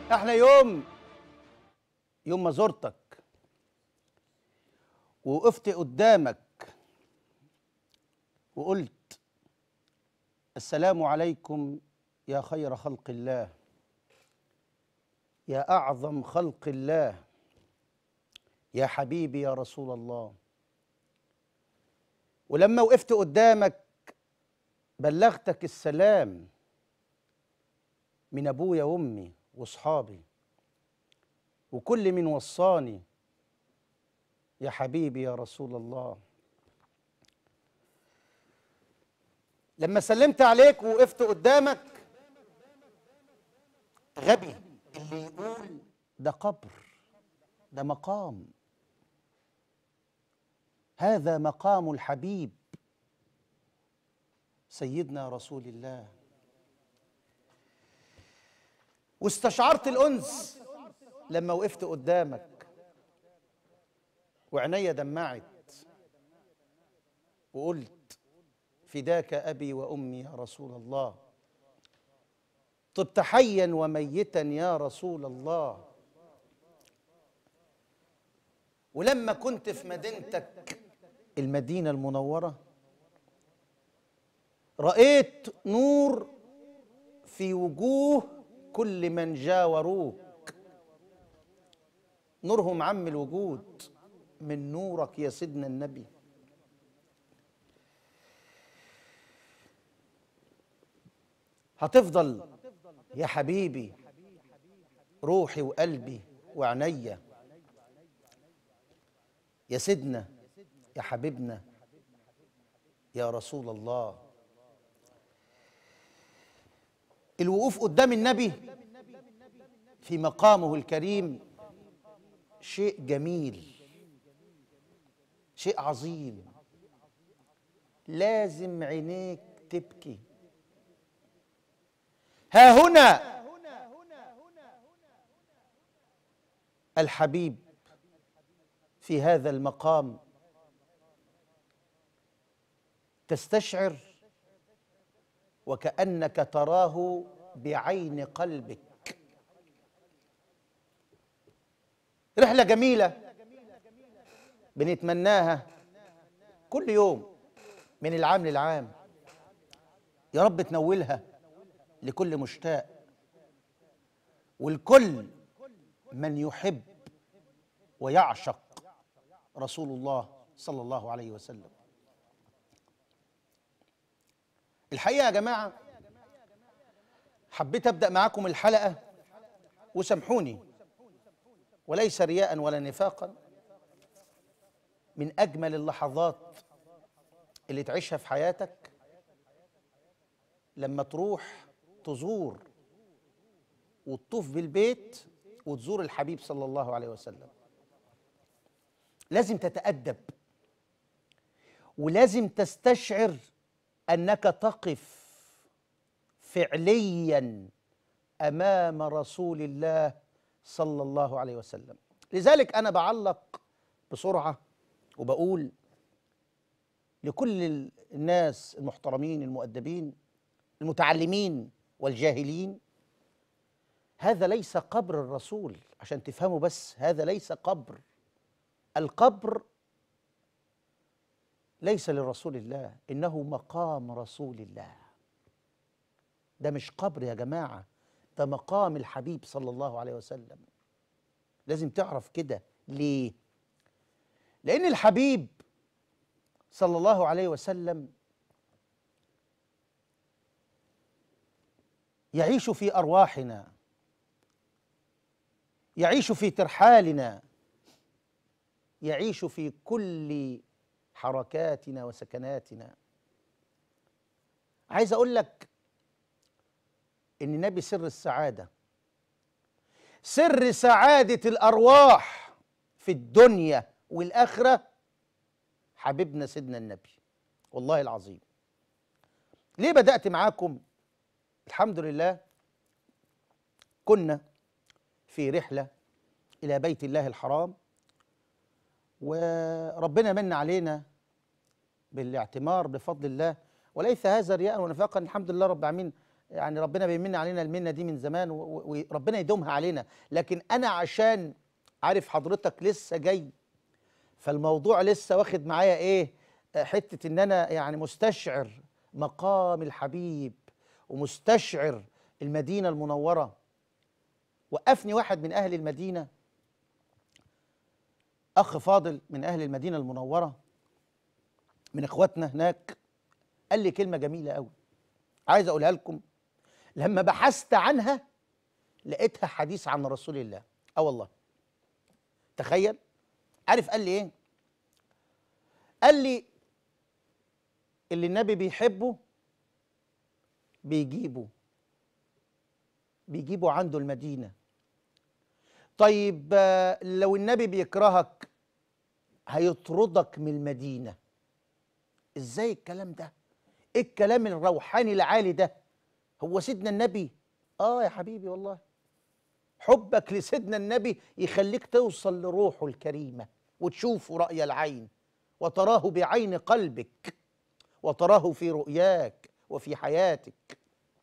احنا يوم يوم ما زرتك ووقفت قدامك وقلت السلام عليكم يا خير خلق الله يا اعظم خلق الله يا حبيبي يا رسول الله ولما وقفت قدامك بلغتك السلام من ابويا وامي واصحابي وكل من وصاني يا حبيبي يا رسول الله لما سلمت عليك ووقفت قدامك غبي اللي يقول ده قبر ده مقام هذا مقام الحبيب سيدنا رسول الله واستشعرت الانس لما وقفت قدامك وعينيا دمعت وقلت فداك ابي وامي يا رسول الله طبت حيا وميتا يا رسول الله ولما كنت في مدينتك المدينه المنوره رايت نور في وجوه كل من جاوروك نورهم عم الوجود من نورك يا سيدنا النبي هتفضل يا حبيبي روحي وقلبي وعينيا يا سيدنا يا حبيبنا يا رسول الله الوقوف قدام النبي في مقامه الكريم شيء جميل شيء عظيم لازم عينيك تبكي ها هنا الحبيب في هذا المقام تستشعر وكانك تراه بعين قلبك رحله جميله بنتمناها كل يوم من العام للعام يا رب تنولها لكل مشتاق والكل من يحب ويعشق رسول الله صلى الله عليه وسلم الحقيقه يا جماعه حبيت ابدا معاكم الحلقه وسامحوني وليس رياء ولا نفاقا من اجمل اللحظات اللي تعيشها في حياتك لما تروح تزور وتطوف بالبيت وتزور الحبيب صلى الله عليه وسلم لازم تتأدب ولازم تستشعر أنك تقف فعليا أمام رسول الله صلى الله عليه وسلم لذلك أنا بعلق بسرعة وبقول لكل الناس المحترمين المؤدبين المتعلمين والجاهلين هذا ليس قبر الرسول عشان تفهموا بس هذا ليس قبر القبر ليس لرسول الله انه مقام رسول الله ده مش قبر يا جماعه ده مقام الحبيب صلى الله عليه وسلم لازم تعرف كده ليه لان الحبيب صلى الله عليه وسلم يعيش في ارواحنا يعيش في ترحالنا يعيش في كل حركاتنا وسكناتنا عايز اقول لك ان النبي سر السعاده سر سعاده الارواح في الدنيا والاخره حبيبنا سيدنا النبي والله العظيم ليه بدات معاكم الحمد لله كنا في رحله الى بيت الله الحرام وربنا من علينا بالاعتمار بفضل الله وليس هذا رياء ونفاقا الحمد لله رب العالمين يعني ربنا بيمن علينا المنه دي من زمان و- و- وربنا يدومها علينا لكن انا عشان عارف حضرتك لسه جاي فالموضوع لسه واخد معايا ايه آه، حته ان انا يعني مستشعر مقام الحبيب ومستشعر المدينه المنوره وقفني واحد من اهل المدينه اخ فاضل من اهل المدينه المنوره من اخواتنا هناك قال لي كلمه جميله قوي عايز اقولها لكم لما بحثت عنها لقيتها حديث عن رسول الله اه والله تخيل عارف قال لي ايه قال لي اللي النبي بيحبه بيجيبه بيجيبه عنده المدينه طيب آه، لو النبي بيكرهك هيطردك من المدينه ازاي الكلام ده ايه الكلام الروحاني العالي ده هو سيدنا النبي اه يا حبيبي والله حبك لسيدنا النبي يخليك توصل لروحه الكريمه وتشوفه راي العين وتراه بعين قلبك وتراه في رؤياك وفي حياتك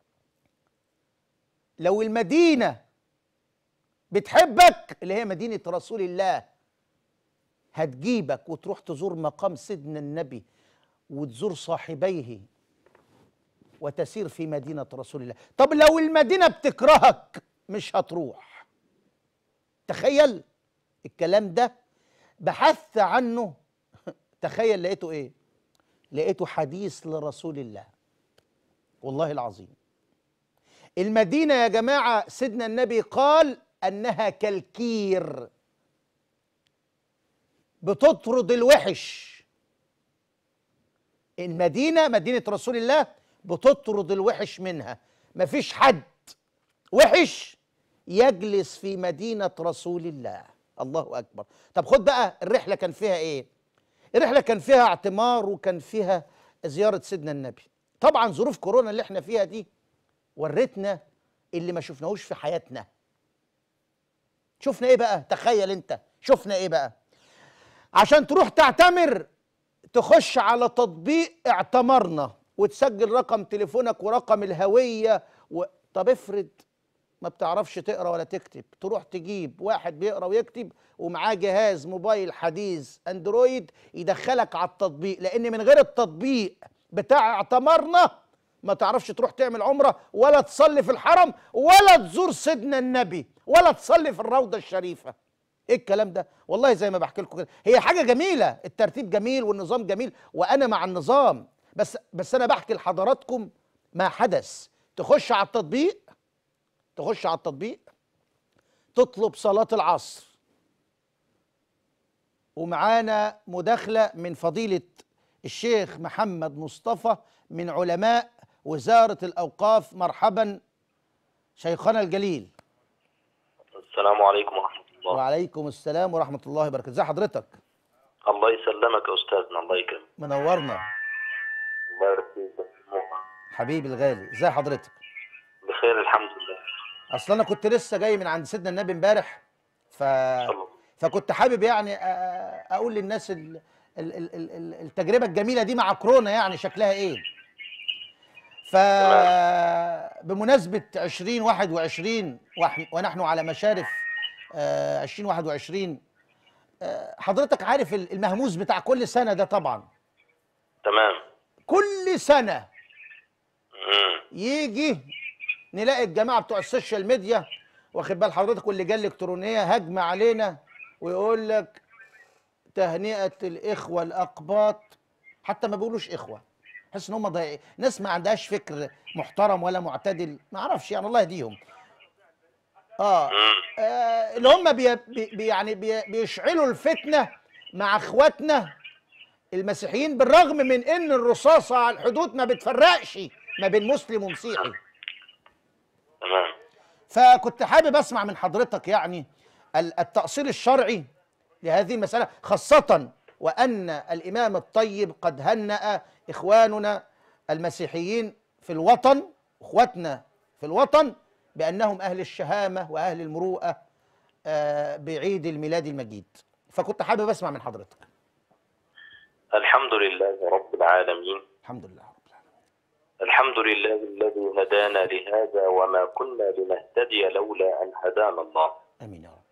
لو المدينه بتحبك اللي هي مدينه رسول الله هتجيبك وتروح تزور مقام سيدنا النبي وتزور صاحبيه وتسير في مدينة رسول الله طب لو المدينة بتكرهك مش هتروح تخيل الكلام ده بحثت عنه تخيل لقيته ايه لقيته حديث لرسول الله والله العظيم المدينة يا جماعة سيدنا النبي قال أنها كالكير بتطرد الوحش المدينة مدينة رسول الله بتطرد الوحش منها مفيش حد وحش يجلس في مدينة رسول الله الله أكبر طب خد بقى الرحلة كان فيها إيه الرحلة كان فيها اعتمار وكان فيها زيارة سيدنا النبي طبعا ظروف كورونا اللي احنا فيها دي ورتنا اللي ما شفناهوش في حياتنا شفنا ايه بقى تخيل انت شفنا ايه بقى عشان تروح تعتمر تخش على تطبيق اعتمرنا وتسجل رقم تليفونك ورقم الهوية و... طب افرض ما بتعرفش تقرا ولا تكتب تروح تجيب واحد بيقرا ويكتب ومعاه جهاز موبايل حديث اندرويد يدخلك على التطبيق لان من غير التطبيق بتاع اعتمرنا ما تعرفش تروح تعمل عمره ولا تصلي في الحرم ولا تزور سيدنا النبي ولا تصلي في الروضه الشريفه ايه الكلام ده والله زي ما بحكي لكم كده هي حاجه جميله الترتيب جميل والنظام جميل وانا مع النظام بس بس انا بحكي لحضراتكم ما حدث تخش على التطبيق تخش على التطبيق تطلب صلاه العصر ومعانا مداخله من فضيله الشيخ محمد مصطفى من علماء وزاره الاوقاف مرحبا شيخنا الجليل السلام عليكم ورحمة الله وعليكم السلام ورحمه الله وبركاته ازي حضرتك الله يسلمك يا أستاذنا الله يكرمك منورنا الله يرضيك يا سموحة. حبيبي الغالي ازي حضرتك بخير الحمد لله اصل انا كنت لسه جاي من عند سيدنا النبي امبارح ف الله. فكنت حابب يعني أ- أ- اقول للناس ال... ال... ال... ال... ال- التجربه الجميله دي مع كورونا يعني شكلها ايه ف بمناسبه 2021 وإحنا- ونحن على مشارف آه، 2021 آه، حضرتك عارف ال- المهموس بتاع كل سنه ده طبعا تمام كل سنه مم. يجي نلاقي الجماعه بتوع السوشيال ميديا واخد بال حضرتك واللجان الالكترونيه هجمه علينا ويقول لك تهنئه الاخوه الاقباط حتى ما بيقولوش اخوه حس ان هم ضايعين ناس ما عندهاش فكر محترم ولا معتدل ما اعرفش يعني الله يهديهم اه, مم. آه اللي هم بي بي يعني بي بيشعلوا الفتنه مع اخواتنا المسيحيين بالرغم من ان الرصاصه على الحدود ما بتفرقش ما بين مسلم ومسيحي تمام فكنت حابب اسمع من حضرتك يعني ال- التأصيل الشرعي لهذه المسألة خاصة وأن الإمام الطيب قد هنأ إخواننا المسيحيين في الوطن إخواتنا في الوطن بأنهم أهل الشهامة وأهل المروءة آه، بعيد الميلاد المجيد فكنت حابب أسمع من حضرتك الحمد لله رب العالمين الحمد لله رب العالمين الحمد لله الذي هدانا لهذا وما كنا لنهتدي لولا أن هدانا الله امين يا رب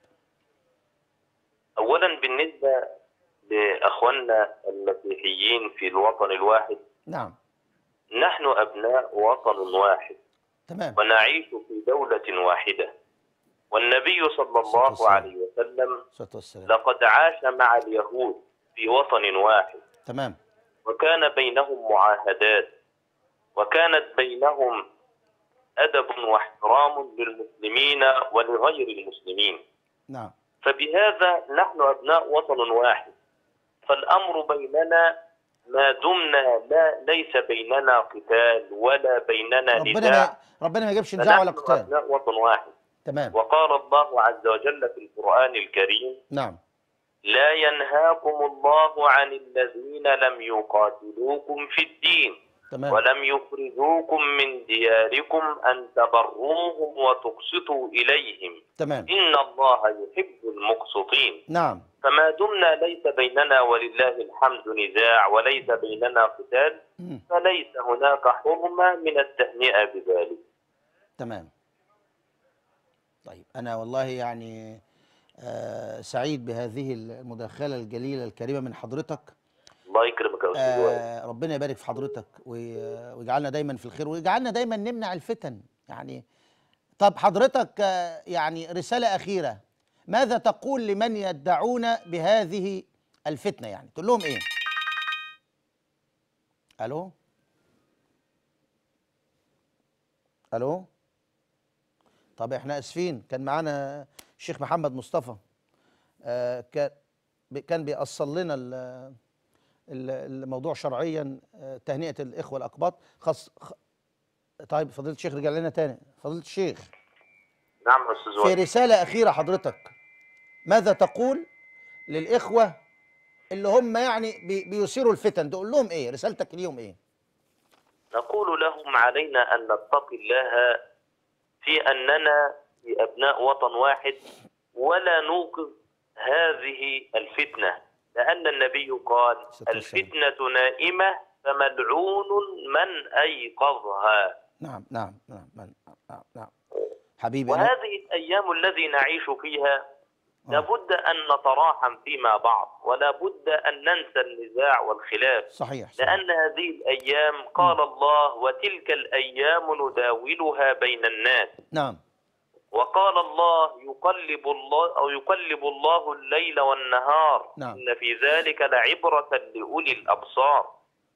أولا بالنسبة لأخواننا المسيحيين في الوطن الواحد نعم نحن أبناء وطن واحد تمام ونعيش في دولة واحدة والنبي صلى الله والسلام. عليه وسلم الصلاه والسلام لقد عاش مع اليهود في وطن واحد تمام وكان بينهم معاهدات وكانت بينهم أدب واحترام للمسلمين ولغير المسلمين نعم فبهذا نحن أبناء وطن واحد فالأمر بيننا ما دمنا لا ليس بيننا قتال ولا بيننا ربنا نزاع ما ربنا ما يجيبش نزاع ولا فنحن قتال أبناء وطن واحد تمام وقال الله عز وجل في القرآن الكريم نعم لا ينهاكم الله عن الذين لم يقاتلوكم في الدين تمام ولم يخرجوكم من دياركم أن تبروهم وتقسطوا إليهم تمام إن الله يحب المقسطين نعم فما دمنا ليس بيننا ولله الحمد نزاع وليس بيننا قتال مم. فليس هناك حرمة من التهنئة بذلك تمام طيب أنا والله يعني آه سعيد بهذه المداخلة الجليلة الكريمة من حضرتك الله يكرمك يا أستاذ وائل آه ربنا يبارك في حضرتك وي- ويجعلنا دايما في الخير ويجعلنا دايما نمنع الفتن يعني طب حضرتك آه يعني رسالة أخيرة ماذا تقول لمن يدعون بهذه الفتنة يعني تقول لهم إيه ألو ألو طب احنا اسفين كان معانا الشيخ محمد مصطفى آه كان بي- كان بيأصل لنا ال- ال- الموضوع شرعيا آه، تهنئه الاخوه الاقباط خاص خ... طيب فضيله الشيخ رجع لنا تاني فضيله الشيخ نعم يا أستاذ في وائل رساله اخيره حضرتك ماذا تقول للاخوه اللي هم يعني بي... بيثيروا الفتن تقول لهم ايه رسالتك ليهم ايه نقول لهم علينا أن نتقي الله في أننا في أبناء وطن واحد ولا نوقظ هذه الفتنة لأن النبي قال الصلاة والسلام. الفتنة نائمة فملعون من أيقظها نعم نعم نعم نعم نعم, نعم. حبيبي أنا وهذه الأيام الذي نعيش فيها آه. لابد أن نتراحم فيما بعض ولا بد أن ننسى النزاع والخلاف صحيح, صحيح. لأن هذه الأيام قال الله وتلك الأيام نداولها بين الناس نعم وقال الله يقلب الله أو يقلب الله الليل والنهار نعم. إن في ذلك لعبرة لأولي الأبصار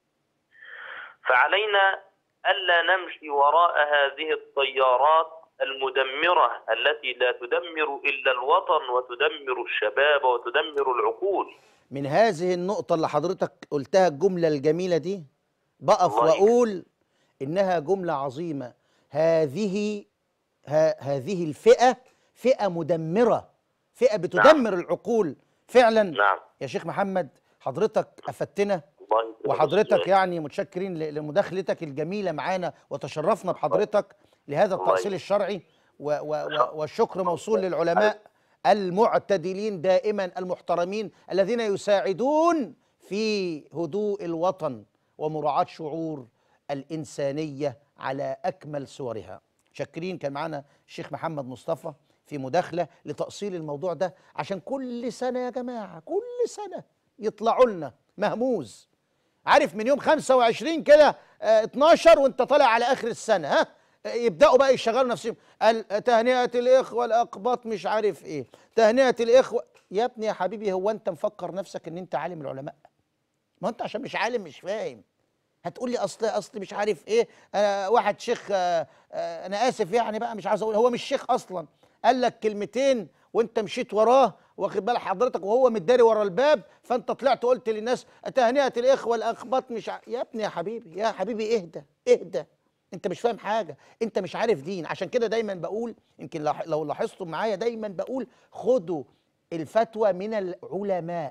فعلينا ألا نمشي وراء هذه الطيارات المدمرة التي لا تدمر إلا الوطن وتدمر الشباب وتدمر العقول من هذه النقطة اللي حضرتك قلتها الجملة الجميلة دي بقف الله يكرمك. وأقول إنها جملة عظيمة هذه ها هذه الفئة فئة مدمرة فئة بتدمر العقول فعلا نعم يا شيخ محمد حضرتك أفدتنا الله يكرمك وحضرتك أستاذ. يعني متشكرين ل- لمداخلتك الجميلة معانا وتشرفنا بحضرتك لهذا الله التأصيل يكرمك. الشرعي و و و والشكر موصول للعلماء المعتدلين دائما المحترمين الذين يساعدون في هدوء الوطن ومراعاة شعور الإنسانية على أكمل صورها شاكرين كان معنا الشيخ محمد مصطفى في مداخلة لتأصيل الموضوع ده عشان كل سنة يا جماعة كل سنة يطلعوا لنا مهموز عارف من يوم 25 كده آه، 12 وانت طالع على اخر السنه ها آه، يبداوا بقى يشغلوا نفسهم قال تهنئه الاخوه الاقباط مش عارف ايه تهنئه الاخوه يا ابني يا حبيبي هو انت مفكر نفسك ان انت عالم العلماء ما انت عشان مش عالم مش فاهم هتقول لي اصل اصل مش عارف ايه آه واحد شيخ آه آه انا اسف يعني بقى مش عاوز اقول هو مش شيخ اصلا قال لك كلمتين وانت مشيت وراه واخد بال حضرتك وهو متداري ورا الباب فانت طلعت قلت للناس تهنئه الاخوه الاخباط مش ع... يا ابني يا حبيبي يا حبيبي اهدى اهدى انت مش فاهم حاجه انت مش عارف دين عشان كده دايما بقول يمكن لو- لو لاحظتم معايا دايما بقول خدوا الفتوى من العلماء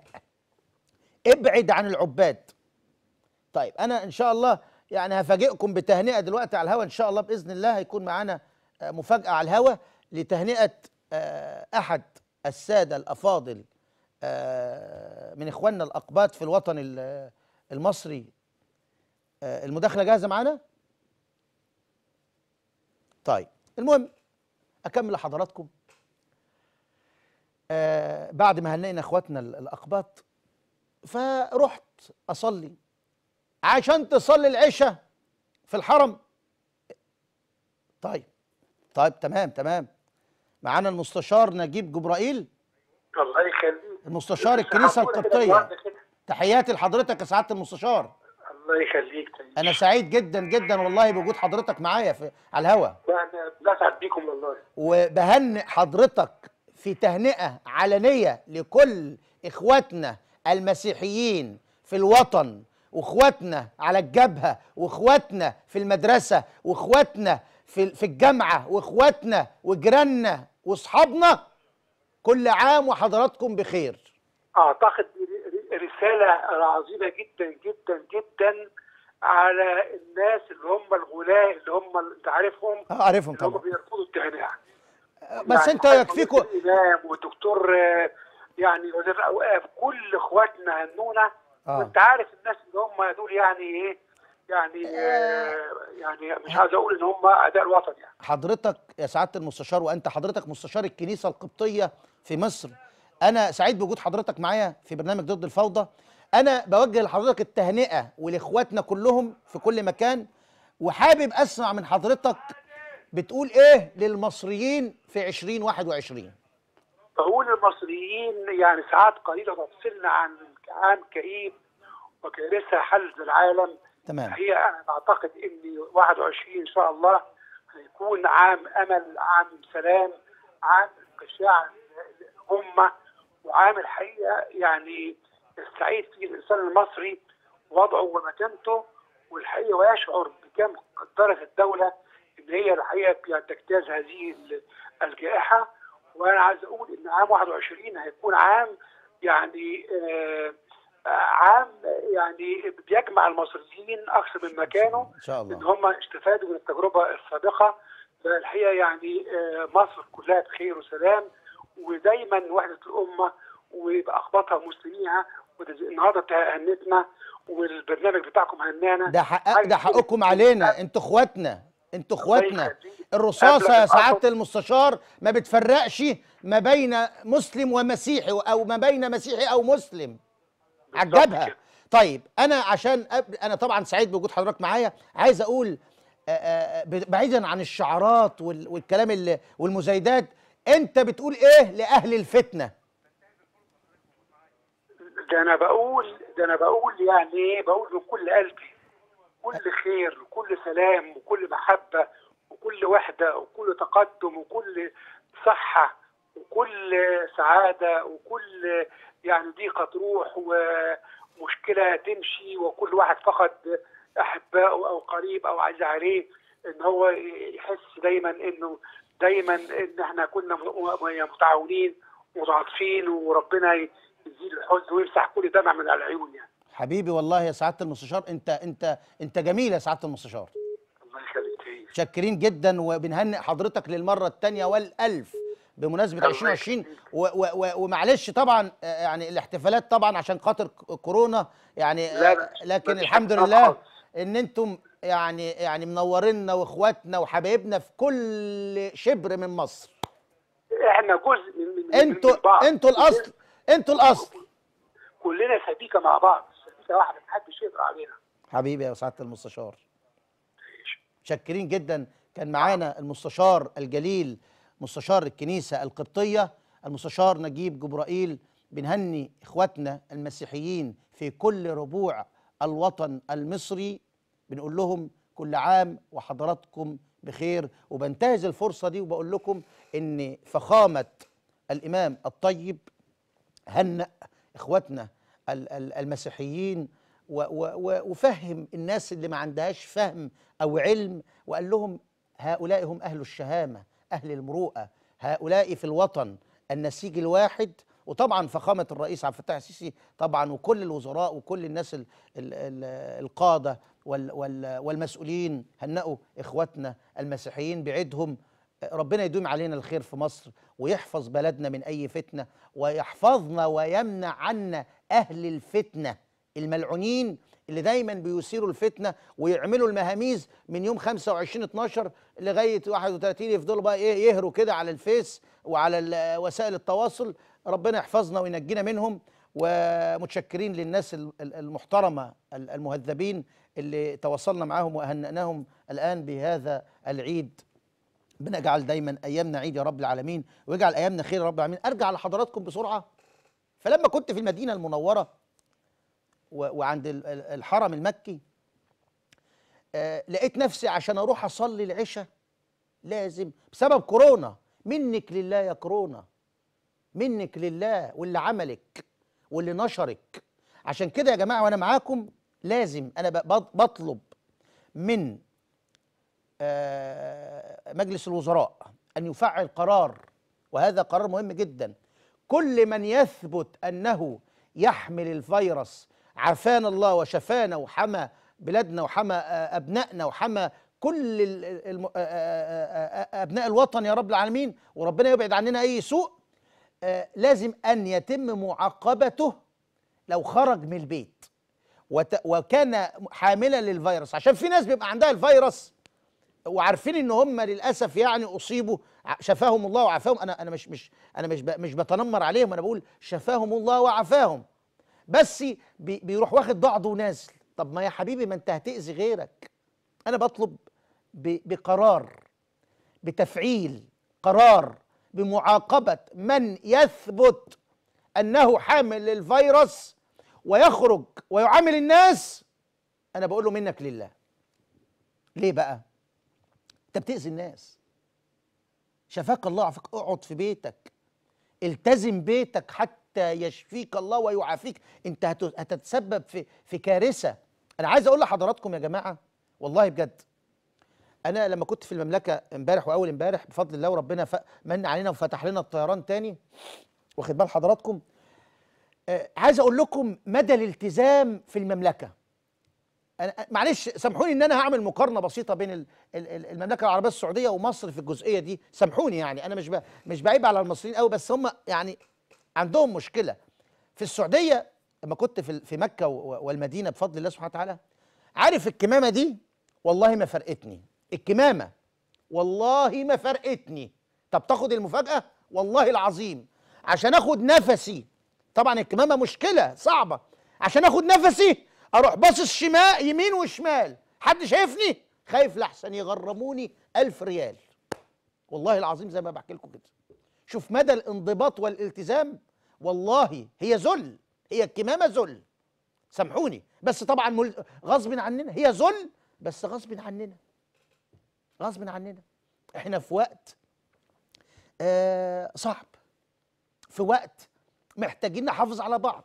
ابعد عن العباد طيب انا ان شاء الله يعني هفاجئكم بتهنئه دلوقتي على الهوا ان شاء الله باذن الله هيكون معانا آه، مفاجاه على الهوا لتهنئه آه، احد الساده الافاضل آه، من اخواننا الاقباط في الوطن ال- المصري آه، المداخله جاهزه معانا طيب المهم اكمل لحضراتكم آه بعد ما هنينا اخواتنا ال- الاقباط فرحت اصلي عشان تصلي العشاء في الحرم طيب طيب تمام تمام معانا المستشار نجيب جبرائيل الله يخليك المستشار الكنيسه حضرتك القبطيه النهاردة كده. تحياتي لحضرتك يا سعاده المستشار الله يخليك طيب. انا سعيد جدا جدا والله بوجود حضرتك معايا في على الهوا احنا بنسعد بيكم والله وبهنئ حضرتك في تهنئة علنية لكل إخواتنا المسيحيين في الوطن وإخواتنا على الجبهة وإخواتنا في المدرسة وإخواتنا في في الجامعة وإخواتنا وجيراننا وأصحابنا كل عام وحضراتكم بخير اعتقد ر- رساله عظيمه جدا جدا جدا على الناس اللي هم الغلاة اللي هم اللي انت عارفهم آه، عارفهم اللي هم طبعا بيرفضوا التهنئه بس يعني انت حتى يكفيكوا الامام والدكتور آه، يعني وزير الاوقاف كل اخواتنا هنونا آه. وانت عارف الناس اللي هم دول يعني ايه يعني آه يعني مش عايز اقول ان هم اداء الوطن يعني حضرتك يا سعاده المستشار وانت حضرتك مستشار الكنيسه القبطيه في مصر انا سعيد بوجود حضرتك معايا في برنامج ضد الفوضى انا بوجه لحضرتك التهنئه ولاخواتنا كلهم في كل مكان وحابب اسمع من حضرتك بتقول ايه للمصريين في 2021 بقول المصريين يعني ساعات قليله تفصلنا عن عام كئيب وكارثه حلت العالم تمام هي انا بعتقد ان 21 ان شاء الله هيكون عام امل عام سلام عام انقشاع الامه وعام الحقيقه يعني يستعيد فيه الانسان المصري وضعه ومكانته والحقيقه ويشعر بكم قدرت الدوله ان هي الحقيقه يعني تجتاز هذه ال- الجائحه وانا عايز اقول ان عام 21 هيكون عام يعني آه آه، عام يعني بيجمع المصريين اكثر من مكانه ان شاء ان الله هم استفادوا من التجربه السابقه فالحقيقه يعني آه، مصر كلها بخير وسلام ودايما وحده الامه وباخبطها ومسلميها وده النهارده تهنتنا والبرنامج بتاعكم هنانا ده حق حاجة ده كده. حقكم علينا انتوا اخواتنا انتوا اخواتنا يخليك. الرصاصه قبل يا سعاده الحصد. المستشار ما بتفرقش ما بين مسلم ومسيحي او ما بين مسيحي او مسلم بالظبط عجبها كده. طيب انا عشان أب... انا طبعا سعيد بوجود حضرتك معايا عايز اقول آه، آه، ب- بعيدا عن الشعارات وال... والكلام اللي... والمزايدات انت بتقول ايه لاهل الفتنه ده انا بقول ده انا بقول يعني ايه بقول من كل قلبي كل خير وكل سلام وكل محبه وكل وحده وكل تقدم وكل صحه وكل سعاده وكل يعني ضيقه تروح ومشكله تمشي وكل واحد فقد احبائه او قريب او عايز عليه ان هو يحس دايما انه دايما ان احنا كنا م- متعاونين متعاطفين وربنا يزيل الحزن ويمسح كل دمع من على العيون يعني حبيبي والله يا سعاده المستشار انت انت انت جميل يا سعاده المستشار الله يخليك تعيش شاكرين جدا وبنهنئ حضرتك للمره الثانيه والالف بمناسبه الله 2020 يخليك. و و و ومعلش طبعا آه، يعني الاحتفالات طبعا عشان خاطر ك- كورونا يعني لا، آه، لا، لكن مفيش الحمد احتفالات لله خالص. ان انتم يعني يعني منورينا واخواتنا وحبايبنا في كل شبر من مصر احنا جزء من من من انتوا بعض. انتوا الاصل انتوا الاصل كلنا سبيكه مع بعض سبيكه واحده محدش يقدر علينا حبيبي يا سعاده المستشار شاكرين جدا كان معانا المستشار الجليل مستشار الكنيسة القبطية المستشار نجيب جبرائيل بنهني إخواتنا المسيحيين في كل ربوع الوطن المصري بنقول لهم كل عام وحضراتكم بخير وبنتهز الفرصة دي وبقول لكم إن فخامة الإمام الطيب هنأ إخواتنا ال- ال- المسيحيين و- و- و- وفهم الناس اللي ما عندهاش فهم أو علم وقال لهم هؤلاء هم أهل الشهامة أهل المروءة هؤلاء في الوطن النسيج الواحد وطبعا فخامة الرئيس عبد الفتاح السيسي طبعا وكل الوزراء وكل الناس ال ال ال القادة وال وال والمسؤولين هنأوا إخواتنا المسيحيين بعيدهم ربنا يدوم علينا الخير في مصر ويحفظ بلدنا من أي فتنة ويحفظنا ويمنع عنا أهل الفتنة الملعونين اللي دايما بيثيروا الفتنه ويعملوا المهاميز من يوم 25 12 لغايه 31 يفضلوا بقى ايه يهروا كده على الفيس وعلى ال- وسائل التواصل ربنا يحفظنا وينجينا منهم ومتشكرين للناس ال- ال- المحترمه ال- المهذبين اللي تواصلنا معاهم وهنأناهم الان بهذا العيد ربنا يجعل دايما ايامنا عيد يا رب العالمين ويجعل ايامنا خير يا رب العالمين ارجع لحضراتكم بسرعه فلما كنت في المدينه المنوره و- وعند ال- ال- الحرم المكي آه، لقيت نفسي عشان اروح اصلي العشاء لازم بسبب كورونا منك لله يا كورونا منك لله واللي عملك واللي نشرك عشان كده يا جماعه وانا معاكم لازم انا ب- بط- بطلب من آه، مجلس الوزراء ان يفعل قرار وهذا قرار مهم جدا كل من يثبت انه يحمل الفيروس عافانا الله وشفانا وحمى بلادنا وحمى آه، ابنائنا وحمى كل ال- الم- آه، آه، آه، آه، ابناء الوطن يا رب العالمين وربنا يبعد عننا اي سوء آه، لازم ان يتم معاقبته لو خرج من البيت وت- وكان حاملا للفيروس عشان في ناس بيبقى عندها الفيروس وعارفين ان هم للاسف يعني اصيبوا ع- شفاهم الله وعافاهم انا انا مش مش انا مش ب- مش بتنمر عليهم انا بقول شفاهم الله وعافاهم بس بي بيروح واخد بعضه ونازل طب ما يا حبيبي ما انت هتاذي غيرك انا بطلب ب- بقرار بتفعيل قرار بمعاقبه من يثبت انه حامل للفيروس ويخرج ويعامل الناس انا بقول له منك لله ليه بقى انت بتاذي الناس شفاك الله عافاك اقعد في بيتك التزم بيتك حتى يشفيك الله ويعافيك انت هت- هتتسبب في في كارثه انا عايز اقول لحضراتكم يا جماعه والله بجد انا لما كنت في المملكه امبارح واول امبارح بفضل الله وربنا ف- من علينا وفتح لنا الطيران تاني واخد بال حضراتكم آه عايز اقول لكم مدى الالتزام في المملكه أنا معلش سامحوني ان انا هعمل مقارنه بسيطه بين ال- ال- ال- المملكه العربيه السعوديه ومصر في الجزئيه دي سامحوني يعني انا مش ب- مش بعيب على المصريين قوي بس هم يعني عندهم مشكله في السعوديه لما كنت في ال- في مكه و- والمدينه بفضل الله سبحانه وتعالى عارف الكمامه دي والله ما فرقتني الكمامه والله ما فرقتني طب تاخد المفاجاه والله العظيم عشان اخد نفسي طبعا الكمامه مشكله صعبه عشان اخد نفسي اروح باصص شمال يمين وشمال حد شايفني خايف لحسن يغرموني ألف ريال والله العظيم زي ما بحكي لكم كده شوف مدى الانضباط والالتزام والله هي ذل هي الكمامه ذل سامحوني بس طبعا مل... غصب عننا هي ذل بس غصب عننا غصب عننا احنا في وقت آه صعب في وقت محتاجين نحافظ على بعض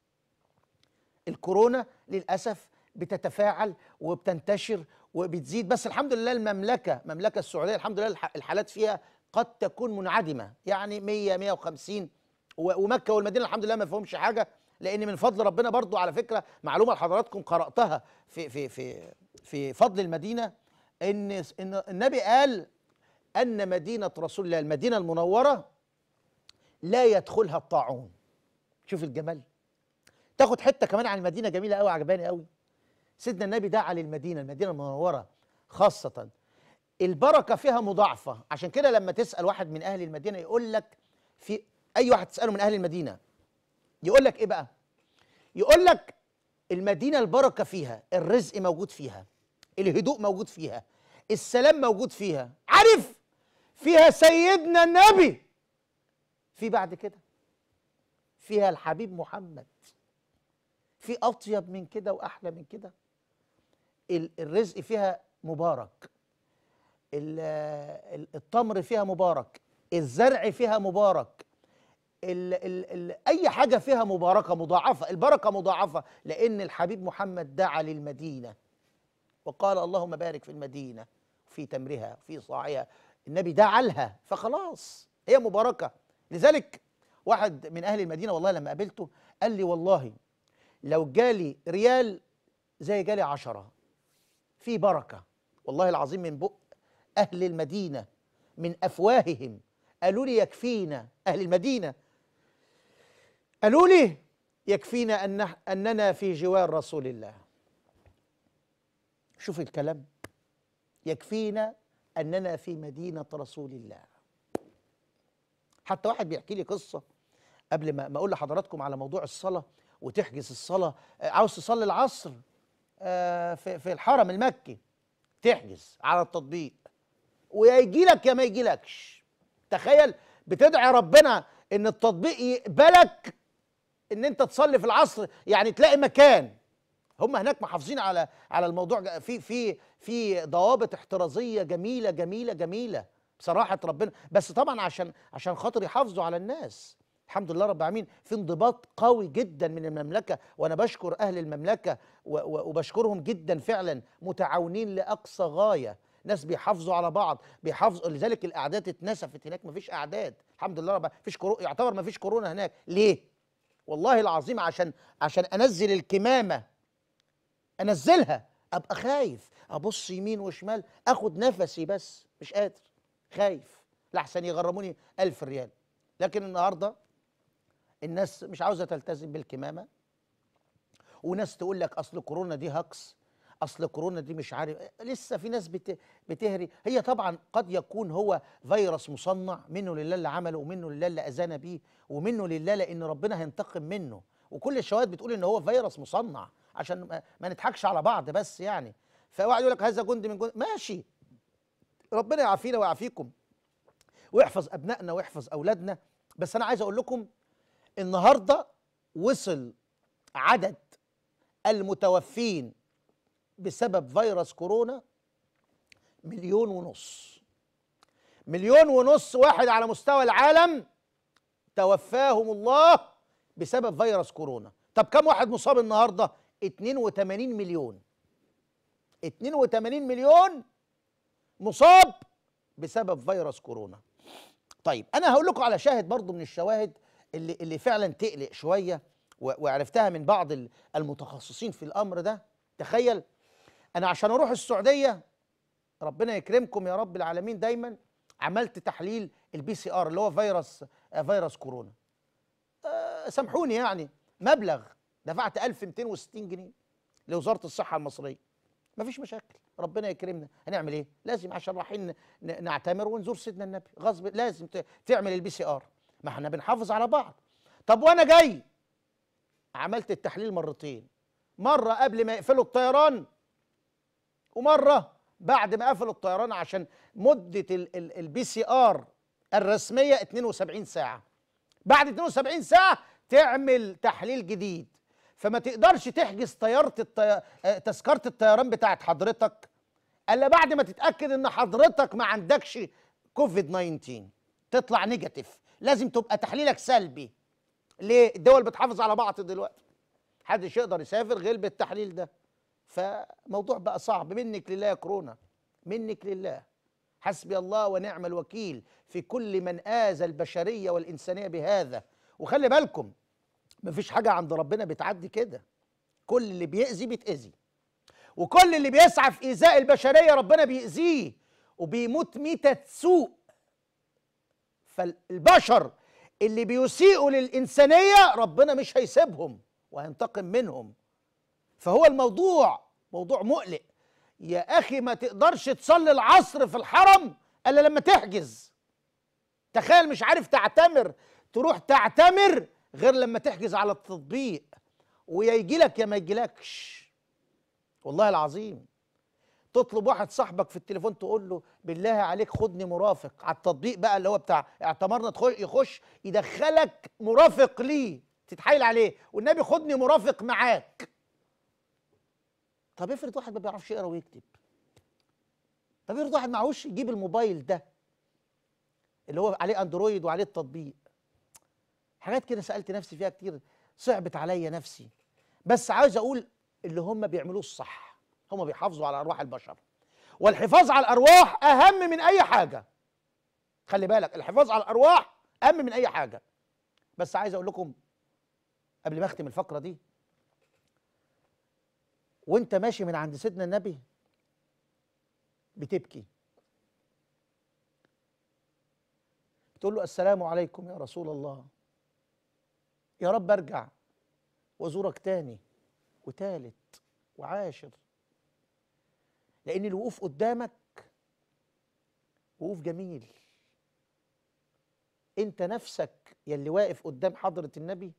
الكورونا للاسف بتتفاعل وبتنتشر وبتزيد بس الحمد لله المملكه المملكه السعوديه الحمد لله الح- الحالات فيها قد تكون منعدمه يعني 100 150 و- ومكه والمدينه الحمد لله ما فيهمش حاجه لان من فضل ربنا برضو على فكره معلومه لحضراتكم قراتها في في في في فضل المدينه ان ان النبي قال ان مدينه رسول الله المدينه المنوره لا يدخلها الطاعون شوف الجمال تاخد حته كمان عن المدينه جميله قوي عجباني قوي سيدنا النبي دعا للمدينه المدينه المنوره خاصه البركه فيها مضاعفه عشان كده لما تسال واحد من اهل المدينه يقول لك في اي واحد تساله من اهل المدينه يقول لك ايه بقى يقول لك المدينه البركه فيها الرزق موجود فيها الهدوء موجود فيها السلام موجود فيها عارف فيها سيدنا النبي في بعد كده فيها الحبيب محمد في اطيب من كده واحلى من كده ال- الرزق فيها مبارك ال- ال- التمر فيها مبارك الزرع فيها مبارك ال ال ال اي حاجه فيها مباركه مضاعفه البركه مضاعفه لان الحبيب محمد دعا للمدينه وقال اللهم بارك في المدينه في تمرها في صاعها النبي دعا لها فخلاص هي مباركه لذلك واحد من اهل المدينه والله لما قابلته قال لي والله لو جالي ريال زي جالي عشرة في بركة والله العظيم من بق أهل المدينة من أفواههم قالوا لي يكفينا أهل المدينة قالوا لي يكفينا أن أننا في جوار رسول الله شوف الكلام يكفينا اننا في مدينه رسول الله حتى واحد بيحكي لي قصه قبل ما ما اقول لحضراتكم على موضوع الصلاه وتحجز الصلاه آه، عاوز تصلي العصر آه، في في الحرم المكي تحجز على التطبيق ويا يجي لك يا ما يجيلكش تخيل بتدعي ربنا ان التطبيق يقبلك ان انت تصلي في العصر يعني تلاقي مكان هم هناك محافظين على على الموضوع ج- في في في ضوابط احترازيه جميله جميله جميله بصراحه ربنا بس طبعا عشان عشان خاطر يحافظوا على الناس الحمد لله رب العالمين في انضباط قوي جدا من المملكه وانا بشكر اهل المملكه و- و- وبشكرهم جدا فعلا متعاونين لاقصى غايه ناس بيحافظوا على بعض بيحافظوا لذلك الاعداد اتنسفت هناك مفيش اعداد الحمد لله رب مفيش كورو... يعتبر مفيش كورونا هناك ليه والله العظيم عشان عشان انزل الكمامه انزلها ابقى خايف ابص يمين وشمال اخد نفسي بس مش قادر خايف لحسن يغرموني ألف ريال لكن النهارده الناس مش عاوزه تلتزم بالكمامه وناس تقول لك اصل كورونا دي هكس اصل كورونا دي مش عارف لسه في ناس بت... بتهري هي طبعا قد يكون هو فيروس مصنع منه لله اللي عمله ومنه لله اللي اذانا بيه ومنه لله لان ربنا هينتقم منه وكل الشواهد بتقول ان هو فيروس مصنع عشان ما, ما نضحكش على بعض بس يعني فواحد يقول لك هذا جندي من جند ماشي ربنا يعافينا ويعافيكم ويحفظ ابنائنا ويحفظ اولادنا بس انا عايز اقول لكم النهارده وصل عدد المتوفين بسبب فيروس كورونا مليون ونص مليون ونص واحد على مستوى العالم توفاهم الله بسبب فيروس كورونا طب كم واحد مصاب النهارده 82 مليون 82 مليون مصاب بسبب فيروس كورونا طيب انا هقول لكم على شاهد برضو من الشواهد اللي اللي فعلا تقلق شويه و- وعرفتها من بعض ال- المتخصصين في الامر ده تخيل انا عشان اروح السعوديه ربنا يكرمكم يا رب العالمين دايما عملت تحليل البي سي ار اللي هو فيروس آه، فيروس كورونا آه، سامحوني يعني مبلغ دفعت 1260 جنيه لوزاره الصحه المصريه مفيش مشاكل ربنا يكرمنا هنعمل ايه لازم عشان رايحين ن- نعتمر ونزور سيدنا النبي غصب لازم ت- تعمل البي سي ار ما احنا بنحافظ على بعض طب وانا جاي عملت التحليل مرتين مره قبل ما يقفلوا الطيران ومره بعد ما قفلوا الطيران عشان مده البي سي ار الرسميه 72 ساعه بعد 72 ساعه تعمل تحليل جديد فما تقدرش تحجز طياره الطي... آه، تذكره الطيران بتاعت حضرتك الا بعد ما تتاكد ان حضرتك ما عندكش كوفيد 19 تطلع نيجاتيف لازم تبقى تحليلك سلبي ليه الدول بتحافظ على بعض دلوقتي محدش يقدر يسافر غير بالتحليل ده فموضوع بقى صعب منك لله يا كورونا منك لله حسبي الله ونعم الوكيل في كل من آذى البشرية والإنسانية بهذا وخلي بالكم مفيش حاجة عند ربنا بتعدي كده كل اللي بيأذي بيتأذي وكل اللي بيسعى في إيذاء البشرية ربنا بيأذيه وبيموت ميتة سوء فالبشر اللي بيسيئوا للإنسانية ربنا مش هيسيبهم وهينتقم منهم فهو الموضوع موضوع مقلق يا اخي ما تقدرش تصلي العصر في الحرم الا لما تحجز تخيل مش عارف تعتمر تروح تعتمر غير لما تحجز على التطبيق ويا يجي لك يا ما يجيلكش والله العظيم تطلب واحد صاحبك في التليفون تقول له بالله عليك خدني مرافق على التطبيق بقى اللي هو بتاع اعتمرنا تخش يخش يدخلك مرافق ليه تتحايل عليه والنبي خدني مرافق معاك طب افرض واحد ما بيعرفش يقرا ويكتب طب افرض واحد معهوش يجيب الموبايل ده اللي هو عليه اندرويد وعليه التطبيق حاجات كده سالت نفسي فيها كتير صعبت عليا نفسي بس عاوز اقول اللي هم بيعملوه الصح هم بيحافظوا على ارواح البشر والحفاظ على الارواح اهم من اي حاجه خلي بالك الحفاظ على الارواح اهم من اي حاجه بس عايز اقول لكم قبل ما اختم الفقره دي وانت ماشي من عند سيدنا النبي بتبكي بتقول له السلام عليكم يا رسول الله يا رب ارجع وازورك تاني وتالت وعاشر لان الوقوف قدامك وقوف جميل انت نفسك يلي واقف قدام حضره النبي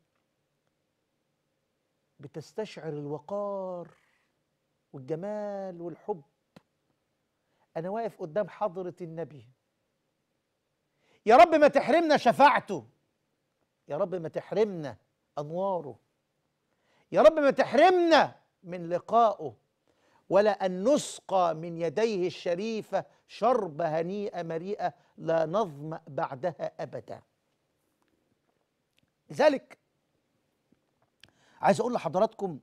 بتستشعر الوقار والجمال والحب انا واقف قدام حضره النبي يا رب ما تحرمنا شفاعته يا رب ما تحرمنا انواره يا رب ما تحرمنا من لقائه ولا ان نسقى من يديه الشريفه شرب هنيئه مريئه لا نظما بعدها ابدا لذلك عايز اقول لحضراتكم